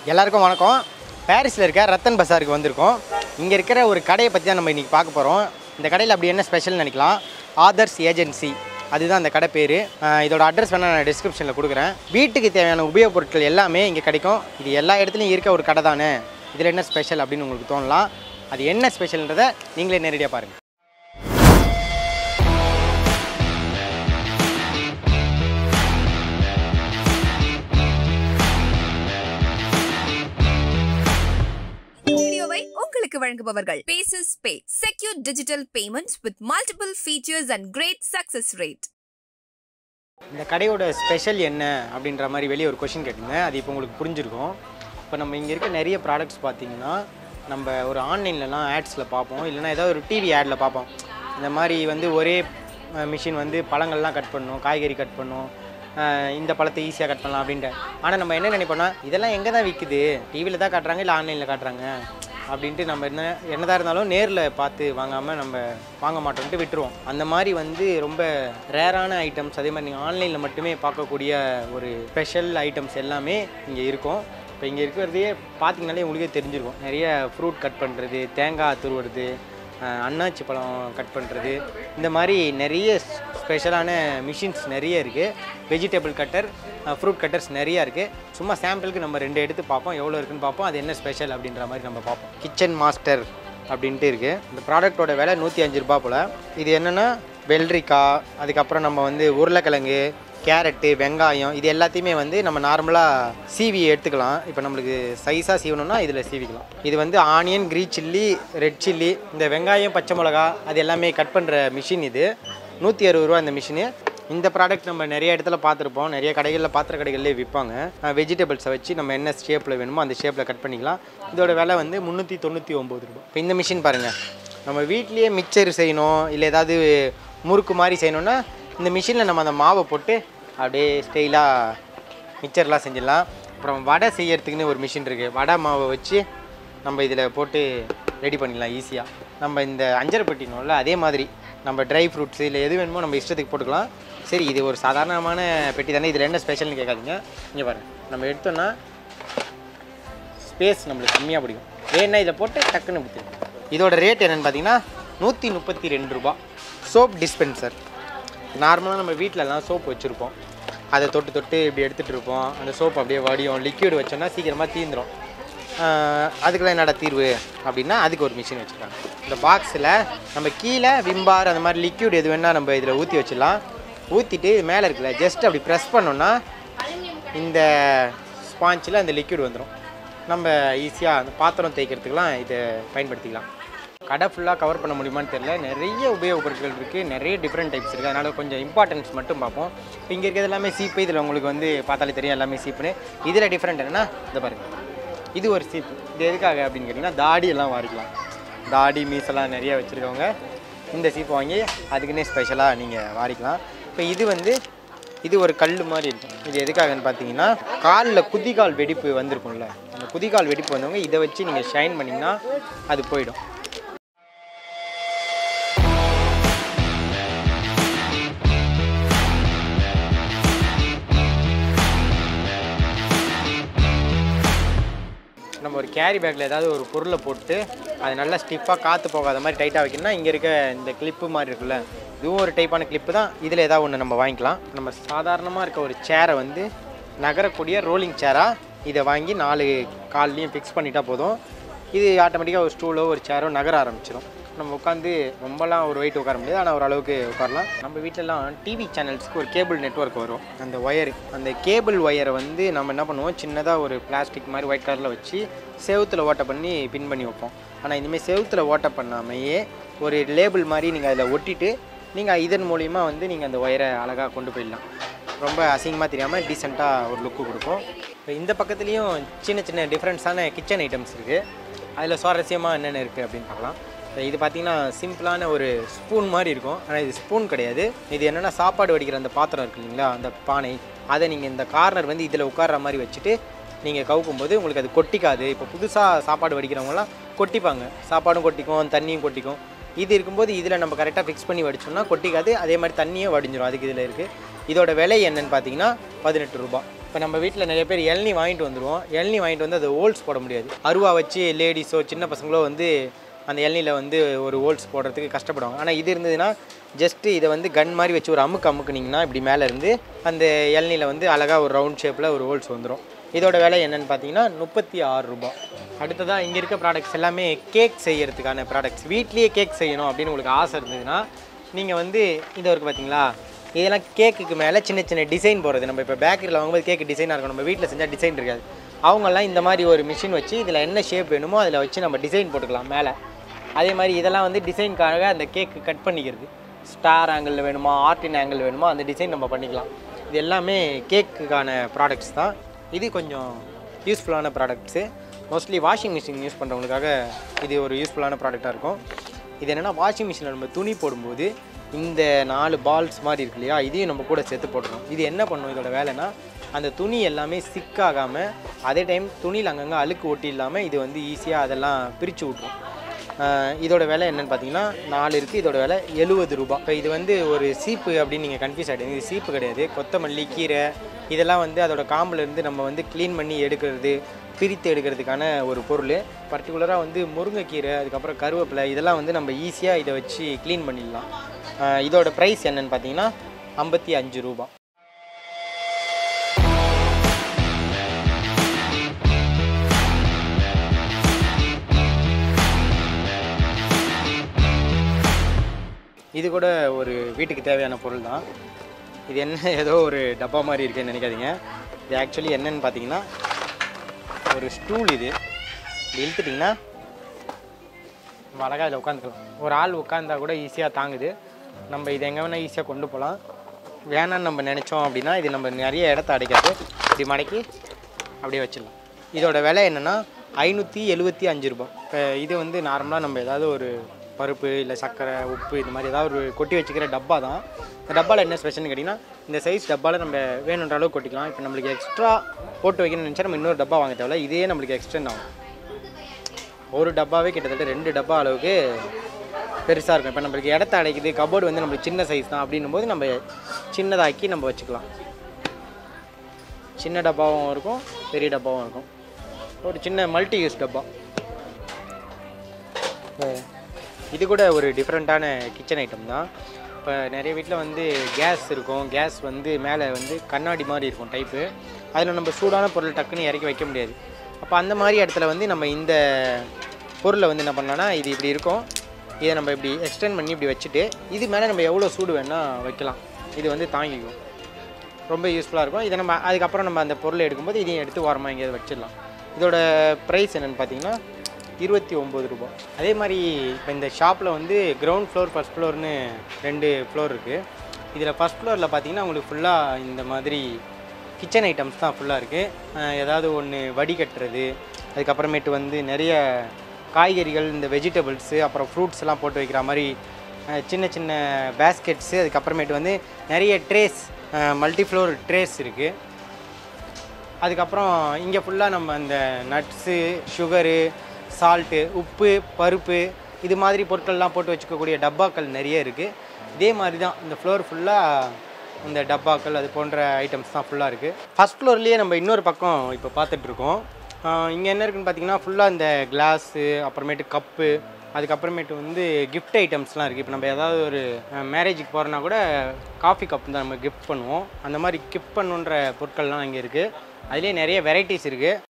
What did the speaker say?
எல்லாருக்கும் வணக்கம் பாரிஸில் இருக்க ரத்தன் பசாருக்கு வந்திருக்கோம் இங்கே இருக்கிற ஒரு கடையை பற்றி தான் நம்ம இன்றைக்கி பார்க்க போகிறோம் இந்த கடையில் அப்படி என்ன ஸ்பெஷல் நினைக்கலாம் ஆதர்ஸ் ஏஜென்சி அதுதான் அந்த கடை பேர் இதோட அட்ரஸ் வேணால் நான் டிஸ்கிரிப்ஷனில் கொடுக்குறேன் வீட்டுக்கு தேவையான உபயோகப் பொருட்கள் எல்லாமே இங்கே கிடைக்கும் இது எல்லா இடத்துலையும் இருக்க ஒரு கடை தானே இதில் என்ன ஸ்பெஷல் அப்படின்னு உங்களுக்கு தோணலாம் அது என்ன ஸ்பெஷல்ன்றதை நீங்களே நேரடியாக பாருங்கள் வீடியோவை உங்களுக்கு வழங்குபவர்கள் பேசஸ் pay secure digital payments with multiple features and great success rate இந்த கடையோட ஸ்பெஷல் என்ன அப்படின்ற மாதிரி வெளியே ஒரு கொஷின் கேட்டிருந்தேன் அது இப்போ உங்களுக்கு புரிஞ்சிருக்கும் இப்போ நம்ம இங்கே இருக்க நிறைய ப்ராடக்ட்ஸ் பார்த்தீங்கன்னா நம்ம ஒரு ஆன்லைன்லலாம் ஆட்ஸில் பார்ப்போம் இல்லைன்னா ஏதாவது ஒரு டிவி ஆடில் பார்ப்போம் இந்த மாதிரி வந்து ஒரே மிஷின் வந்து பழங்கள்லாம் கட் பண்ணும் காய்கறி கட் பண்ணும் அஹ் இந்த பழத்தை ஈஸியாக கட் பண்ணலாம் அப்படின்ட்டு ஆனால் நம்ம என்ன நினைப்போம்னா இதெல்லாம் எங்கே தான் விற்குது டிவியில் தான் காட்டுறாங்க இல்லை ஆன்லைனில் காட்டுறாங்க அப்படின்ட்டு நம்ம என்ன என்னதான் இருந்தாலும் நேரில் பார்த்து வாங்காமல் நம்ம வாங்க மாட்டோம்ட்டு விட்டுருவோம் அந்த மாதிரி வந்து ரொம்ப ரேரான ஐட்டம்ஸ் அதே மாதிரி நீங்கள் ஆன்லைனில் மட்டுமே பார்க்கக்கூடிய ஒரு ஸ்பெஷல் ஐட்டம்ஸ் எல்லாமே இங்கே இருக்கும் இப்போ இங்கே இருக்கிறதையே பார்த்தீங்கனாலே உங்களுக்கே தெரிஞ்சிருக்கும் நிறைய ஃப்ரூட் கட் பண்ணுறது தேங்காய் துருவுறது அஹ் அன்னாச்சி பழம் கட் பண்ணுறது இந்த மாதிரி நிறைய ஸ்பெஷலான மிஷின்ஸ் நிறைய இருக்குது வெஜிடபிள் கட்டர் ஃப்ரூட் கட்டர்ஸ் நிறையா இருக்குது சும்மா சாம்பிளுக்கு நம்ம ரெண்டு எடுத்து பார்ப்போம் எவ்வளோ இருக்குன்னு பார்ப்போம் அது என்ன ஸ்பெஷல் அப்படின்ற மாதிரி நம்ம பார்ப்போம் கிச்சன் மாஸ்டர் அப்படின்ட்டு இருக்குது இந்த ப்ராடக்ட்டோட விலை நூற்றி அஞ்சு ரூபா போல் இது என்னென்னா வெள்ளரிக்காய் அதுக்கப்புறம் நம்ம வந்து உருளைக்கிழங்கு கேரட்டு வெங்காயம் இது எல்லாத்தையுமே வந்து நம்ம நார்மலாக சீவி எடுத்துக்கலாம் இப்போ நம்மளுக்கு சைஸாக சீவணும்னா இதில் சீவிக்கலாம் இது வந்து onion green chilli red chilli இந்த வெங்காயம் பச்சை மிளகா அது எல்லாமே கட் பண்ணுற மிஷின் இது நூற்றி அறுபது ரூபா இந்த மிஷினு இந்த ப்ராடக்ட் நம்ம நிறைய இடத்துல பார்த்துருப்போம் நிறைய கடைகளில் பாத்திர கடைகள்லேயே விற்பாங்க வெஜிடபிள்ஸை வச்சு நம்ம என்ன ஷேப்பில் வேணுமோ அந்த ஷேப்பில் கட் பண்ணிக்கலாம் இதோட விலை வந்து முந்நூற்றி தொண்ணூற்றி ஒம்பது ரூபாய் இப்போ இந்த மிஷின் பாருங்கள் நம்ம வீட்லேயே மிக்சர் செய்யணும் இல்லை ஏதாவது முறுக்கு மாதிரி செய்யணும்னா இந்த மிஷினில் நம்ம அந்த மாவை போட்டு அப்படியே ஸ்டைலாக மிக்சர்லாம் செஞ்சிடலாம் அப்புறம் வடை செய்யறதுக்குன்னு ஒரு மிஷின் இருக்குது வடை மாவை வச்சு நம்ம இதில் போட்டு ரெடி பண்ணிடலாம் ஈஸியாக நம்ம இந்த அஞ்சரை பெட்டினோம்ல அதே மாதிரி நம்ம ட்ரை ஃப்ரூட்ஸ் இல்லை எது வேணுமோ நம்ம இஷ்டத்துக்கு போட்டுக்கலாம் சரி இது ஒரு சாதாரணமான பெட்டி தானே இதில் என்ன ஸ்பெஷல்னு கேட்காதீங்க இங்கே பாருங்க நம்ம எடுத்தோன்னா ஸ்பேஸ் நம்மளுக்கு கம்மியாக பிடிக்கும் வேணா இதை போட்டு டக்குன்னு கொடுத்துருங்க இதோட ரேட் என்னென்னு பார்த்தீங்கன்னா நூற்றி முப்பத்தி ரெண்டு ரூபா சோப் டிஸ்பென்சர் நார்மலாக நம்ம வீட்டிலலாம் சோப் வச்சுருப்போம் அதை தொட்டு தொட்டு இப்படி எடுத்துகிட்டு இருப்போம் அந்த சோப் அப்படியே வடியும் லிக்விட் வச்சோன்னா சீக்கிரமாக தீந்துரும் ஆஹ் அதுக்கெல்லாம் என்னடா தீர்வு அப்படின்னா அதுக்கு ஒரு மிஷின் வச்சுருக்காங்க இந்த பாக்ஸில் நம்ம கீழே விம்பார் அந்த மாதிரி லிக்விட் எது வேணால் நம்ம இதில் ஊற்றி வச்சிடலாம் ஊற்றிட்டு மேலே இருக்குல்ல ஜஸ்ட் அப்படி ப்ரெஸ் பண்ணோன்னா இந்த ஸ்பாஞ்சில் அந்த லிக்விட் வந்துடும் நம்ம ஈஸியாக அந்த பாத்திரம் தேய்க்கிறதுக்கெலாம் இதை பயன்படுத்திக்கலாம் கடை ஃபுல்லாக கவர் பண்ண முடியுமான்னு தெரியல நிறைய உபயோகப் பொருட்கள் இருக்குது நிறைய டிஃப்ரெண்ட் டைப்ஸ் இருக்குது அதனால் கொஞ்சம் இம்பார்ட்டன்ஸ் மட்டும் பார்ப்போம் இப்போ இங்கே இருக்கிறது எல்லாமே சீப்பு இதில் உங்களுக்கு வந்து பார்த்தாலே தெரியும் எல்லாமே சீப்புன்னு இதில் டிஃப்ரெண்ட் என்னன்னா இந்த பாருங்க இது ஒரு சீப்பு இது எதுக்காக அப்படின்னு கேட்டிங்கன்னா தாடி எல்லாம் வாரிக்கலாம் தாடி மீசெல்லாம் நிறைய வச்சுருக்கவங்க இந்த சீப்பு வாங்கி அதுக்குன்னே ஸ்பெஷலாக நீங்கள் வாரிக்கலாம் இப்போ இது வந்து இது ஒரு கல் மாதிரி இருக்கும் இது எதுக்காகன்னு பார்த்தீங்கன்னா காலில் குதிகால் வெடிப்பு வந்திருக்கும்ல அந்த குதிகால் வெடிப்பு வந்தவங்க இதை வச்சு நீங்கள் ஷைன் பண்ணிங்கன்னா அது போயிடும் நம்ம ஒரு கேரி பேக்கில் ஏதாவது ஒரு பொருளை போட்டு அது நல்லா ஸ்டிஃபாக காற்று போகாத மாதிரி டைட்டாக வைக்கணும்னா இங்கே இருக்க இந்த கிளிப்பு மாதிரி இருக்குல்ல இதுவும் ஒரு டைப்பான கிளிப்பு தான் இதில் ஏதாவது ஒன்று நம்ம வாங்கிக்கலாம் நம்ம சாதாரணமாக இருக்க ஒரு சேரை வந்து நகரக்கூடிய ரோலிங் சேராக இதை வாங்கி நாலு கால்லையும் ஃபிக்ஸ் பண்ணிட்டா போதும் இது ஆட்டோமேட்டிக்காக ஒரு ஸ்டூலோ ஒரு சேரோ நகர ஆரம்பிச்சிடும் நம்ம உட்காந்து ரொம்பலாம் ஒரு வெயிட் உட்கார முடியாது ஆனால் ஓரளவுக்கு உட்காரலாம் நம்ம வீட்டிலலாம் டிவி சேனல்ஸ்க்கு ஒரு கேபிள் நெட்வொர்க் வரும் அந்த ஒயர் அந்த கேபிள் ஒயரை வந்து நம்ம என்ன பண்ணுவோம் சின்னதாக ஒரு பிளாஸ்டிக் மாதிரி ஒயிட் கலரில் வச்சு செவுத்தில் ஓட்டை பண்ணி பின் பண்ணி வைப்போம் ஆனால் இனிமேல் செவுத்தில் ஓட்டை பண்ணாமையே ஒரு லேபிள் மாதிரி நீங்கள் அதில் ஒட்டிட்டு நீங்கள் இதன் மூலிமா வந்து நீங்கள் அந்த ஒயரை அழகாக கொண்டு போயிடலாம் ரொம்ப அசிங்கமாக தெரியாமல் டீசெண்டாக ஒரு லுக்கு கொடுக்கும் இப்போ இந்த பக்கத்துலேயும் சின்ன சின்ன டிஃப்ரெண்ட்ஸான கிச்சன் ஐட்டம்ஸ் இருக்குது அதில் சுவாரஸ்யமாக என்னென்ன இருக்குது அப்படின்னு பார்க்கலாம் இப்போ இது பார்த்தீங்கன்னா சிம்பிளான ஒரு ஸ்பூன் மாதிரி இருக்கும் ஆனால் இது ஸ்பூன் கிடையாது இது என்னென்னா சாப்பாடு வடிக்கிற அந்த பாத்திரம் இருக்கு இல்லைங்களா அந்த பானை அதை நீங்கள் இந்த கார்னர் வந்து இதில் உட்கார்ற மாதிரி வச்சுட்டு நீங்கள் கவுக்கும்போது உங்களுக்கு அது கொட்டிக்காது இப்போ புதுசாக சாப்பாடு வடிக்கிறவங்கலாம் கொட்டிப்பாங்க சாப்பாடும் கொட்டிக்கும் தண்ணியும் கொட்டிக்கும் இது இருக்கும்போது இதில் நம்ம கரெக்டாக ஃபிக்ஸ் பண்ணி வடிச்சோம்னா கொட்டிக்காது அதே மாதிரி தண்ணியும் வடிஞ்சிரும் அதுக்கு இதில் இருக்குது இதோட விலை என்னன்னு பார்த்தீங்கன்னா பதினெட்டு ரூபாய் இப்போ நம்ம வீட்டில் நிறைய பேர் இளநீ வாங்கிட்டு வந்துடுவோம் இளநீ வாங்கிட்டு வந்து அது ஹோல்ஸ் போட முடியாது அருவா வச்சு லேடிஸோ சின்ன பசங்களோ வந்து அந்த இளநியில் வந்து ஒரு ஹோல்ஸ் போடுறதுக்கு கஷ்டப்படுவாங்க ஆனால் இது இருந்ததுன்னா ஜஸ்ட்டு இதை வந்து கன் மாதிரி வச்சு ஒரு அமுக்கு அமுக்குனிங்கன்னா இப்படி மேலே இருந்து அந்த இளநியில் வந்து அழகாக ஒரு ரவுண்ட் ஷேப்பில் ஒரு ஹோல்ஸ் வந்துடும் இதோட விலை என்னன்னு பார்த்தீங்கன்னா முப்பத்தி ஆறு ரூபாய் அடுத்ததாக இங்கே இருக்க ப்ராடக்ட்ஸ் எல்லாமே கேக் செய்யறதுக்கான ப்ராடக்ட்ஸ் வீட்லேயே கேக் செய்யணும் அப்படின்னு உங்களுக்கு ஆசை இருந்ததுன்னா நீங்கள் வந்து இது இருக்குது பார்த்தீங்களா இதெல்லாம் கேக்குக்கு மேலே சின்ன சின்ன டிசைன் போடுறது நம்ம இப்போ பேக்கரியில் வாங்கும்போது கேக்கு டிசைனாக இருக்கும் நம்ம வீட்டில் செஞ்சால் டிசைன் இருக்காது அவங்கெல்லாம் இந்த மாதிரி ஒரு மிஷின் வச்சு இதில் என்ன ஷேப் வேணுமோ அதில் வச்சு நம்ம டிசைன் போட்டுக்கலாம் மேலே அதே மாதிரி இதெல்லாம் வந்து டிசைனுக்காக அந்த கேக்கு கட் பண்ணிக்கிறது ஸ்டார் ஆங்கிளில் வேணுமா ஆர்டின் ஆங்கிள் வேணுமோ அந்த டிசைன் நம்ம பண்ணிக்கலாம் இது எல்லாமே கேக்குக்கான ப்ராடக்ட்ஸ் தான் இது கொஞ்சம் யூஸ்ஃபுல்லான ப்ராடக்ட்ஸு மோஸ்ட்லி வாஷிங் மிஷின் யூஸ் பண்ணுறவங்களுக்காக இது ஒரு யூஸ்ஃபுல்லான ப்ராடக்டாக இருக்கும் இது என்னென்னா வாஷிங் மிஷினில் நம்ம துணி போடும்போது இந்த நாலு பால்ஸ் மாதிரி இருக்கு இல்லையா இதையும் நம்ம கூட சேர்த்து போட்டுறோம் இது என்ன பண்ணும் இதோட வேலைன்னா அந்த துணி எல்லாமே சிக்காகாமல் அதே டைம் துணியில் அங்கங்கே அழுக்கு ஒட்டி இல்லாமல் இது வந்து ஈஸியாக அதெல்லாம் பிரித்து விட்ரும் ஆஹ் இதோட விலை என்னன்னு பார்த்தீங்கன்னா நாலு இருக்குது இதோட விலை எழுபது ரூபாய் இப்போ இது வந்து ஒரு சீப்பு அப்படின்னு நீங்கள் கன்ஃபியூஸ் ஆகிடுங்க இது சீப்பு கிடையாது கொத்தமல்லி கீரை இதெல்லாம் வந்து அதோட காம்புல இருந்து நம்ம வந்து க்ளீன் பண்ணி எடுக்கிறது பிரித்து எடுக்கிறதுக்கான ஒரு பொருள் பர்டிகுலராக வந்து முருங்கைக்கீரை அதுக்கப்புறம் கருவேப்பிலை இதெல்லாம் வந்து நம்ம ஈஸியாக இதை வச்சு க்ளீன் பண்ணிடலாம் ஆஹ் இதோட ப்ரைஸ் என்னன்னு பார்த்தீங்கன்னா ஐம்பத்தி அஞ்சு ரூபாய் இது கூட ஒரு வீட்டுக்கு தேவையான பொருள் தான் இது என்ன ஏதோ ஒரு டப்பா மாதிரி இருக்குன்னு நினைக்காதீங்க இது ஆக்சுவலி என்னன்னு பார்த்தீங்கன்னா ஒரு ஸ்டூல் இது இது இழுத்துட்டிங்கன்னா நம்ம அழகாக இதில் உட்காந்துக்கலாம் ஒரு ஆள் உட்காந்தா கூட ஈஸியாக தாங்குது நம்ம இதை எங்கே வேணால் ஈஸியாக கொண்டு போகலாம் வேணான்னு நம்ம நினச்சோம் அப்படின்னா இது நம்ம நிறைய இடத்த அடைக்காது இப்படி மடக்கி அப்படியே வச்சிடலாம் இதோட விலை என்னென்னா ஐநூற்றி எழுபத்தி அஞ்சு ரூபாய் இப்போ இது வந்து நார்மலாக நம்ம ஏதாவது ஒரு பருப்பு இல்லை சர்க்கரை உப்பு இந்த மாதிரி ஏதாவது ஒரு கொட்டி வச்சுக்கிற டப்பா தான் இந்த டப்பாவில் என்ன ஸ்பெஷல்னு கேட்டிங்கன்னா இந்த சைஸ் டப்பாவில் நம்ம வேணுன்ற அளவுக்கு கொட்டிக்கலாம் இப்போ நம்மளுக்கு எக்ஸ்ட்ரா போட்டு வைக்கணும்னு நினச்சா நம்ம இன்னொரு டப்பா வாங்க தேவையில்ல இதே நம்மளுக்கு எக்ஸ்டெண்ட் ஆகும் ஒரு டப்பாவே கிட்டத்தட்ட ரெண்டு டப்பா அளவுக்கு பெருசாக இருக்கும் இப்போ நம்மளுக்கு இடத்த அடைக்குது கபோர்டு வந்து நம்மளுக்கு சின்ன சைஸ் தான் அப்படின்னும் போது நம்ம சின்னதாக்கி நம்ம வச்சுக்கலாம் சின்ன டப்பாவும் இருக்கும் பெரிய டப்பாவும் இருக்கும் ஒரு சின்ன மல்டி யூஸ் டப்பா இப்போ இது கூட ஒரு டிஃப்ரெண்ட்டான கிச்சன் ஐட்டம் தான் இப்போ நிறைய வீட்டில் வந்து கேஸ் இருக்கும் கேஸ் வந்து மேலே வந்து கண்ணாடி மாதிரி இருக்கும் டைப்பு அதில் நம்ம சூடான பொருள் டக்குன்னு இறக்கி வைக்க முடியாது அப்போ அந்த மாதிரி இடத்துல வந்து நம்ம இந்த பொருளை வந்து என்ன பண்ணலாம்னா இது இப்படி இருக்கும் இதை நம்ம இப்படி எக்ஸ்டெண்ட் பண்ணி இப்படி வச்சுட்டு இது மேலே நம்ம எவ்வளோ சூடு வேணால் வைக்கலாம் இது வந்து தாங்கிக்கும் ரொம்ப யூஸ்ஃபுல்லாக இருக்கும் இதை நம்ம அதுக்கப்புறம் நம்ம அந்த பொருளை எடுக்கும்போது இதையும் எடுத்து ஓரமாக எங்கேயாவது வச்சிடலாம் இதோட ப்ரைஸ் என்னென்னு பார்த்தீங்கன்னா இருபத்தி ஒம்பது ரூபாய் அதே மாதிரி இப்போ இந்த ஷாப்பில் வந்து கிரவுண்ட் ஃப்ளோர் ஃபஸ்ட் ஃப்ளோர்னு ரெண்டு ஃப்ளோர் இருக்குது இதில் ஃபஸ்ட் ஃப்ளோரில் பார்த்தீங்கன்னா உங்களுக்கு ஃபுல்லாக இந்த மாதிரி கிச்சன் ஐட்டம்ஸ் தான் ஃபுல்லாக இருக்குது ஏதாவது ஒன்று வடிகட்டுறது அதுக்கப்புறமேட்டு வந்து நிறைய காய்கறிகள் இந்த வெஜிடபிள்ஸு அப்புறம் ஃப்ரூட்ஸ் எல்லாம் போட்டு வைக்கிற மாதிரி அஹ், சின்ன சின்ன பேஸ்கெட்ஸு அதுக்கப்புறமேட்டு வந்து நிறைய ட்ரேஸ் மல்டி ஃப்ளோர் ட்ரேஸ் இருக்குது அதுக்கப்புறம் இங்கே ஃபுல்லாக நம்ம இந்த நட்ஸு சுகரு சால்ட்டு உப்பு பருப்பு இது மாதிரி பொருட்கள்லாம் போட்டு வச்சுக்கக்கூடிய டப்பாக்கள் நிறைய இருக்குது இதே மாதிரி தான் இந்த ஃப்ளோர் ஃபுல்லாக இந்த டப்பாக்கள் அது போன்ற ஐட்டம்ஸ் தான் ஃபுல்லாக இருக்குது ஃபஸ்ட் ஃப்ளோர்லேயே நம்ம இன்னொரு பக்கம் இப்போ பார்த்துட்ருக்கோம் இங்கே என்ன இருக்குன்னு பார்த்தீங்கன்னா ஃபுல்லாக இந்த கிளாஸு அப்புறமேட்டு கப்பு அதுக்கப்புறமேட்டு வந்து கிஃப்ட் ஐட்டம்ஸ்லாம் இருக்குது இப்போ நம்ம ஏதாவது ஒரு மேரேஜுக்கு போகிறோன்னா கூட காஃபி கப் தான் நம்ம கிஃப்ட் பண்ணுவோம் அந்த மாதிரி கிஃப்ட் பண்ணுன்ற பொருட்கள்லாம் இங்கே இருக்குது அதுலேயே நிறைய வெரைட்டிஸ் இருக்குது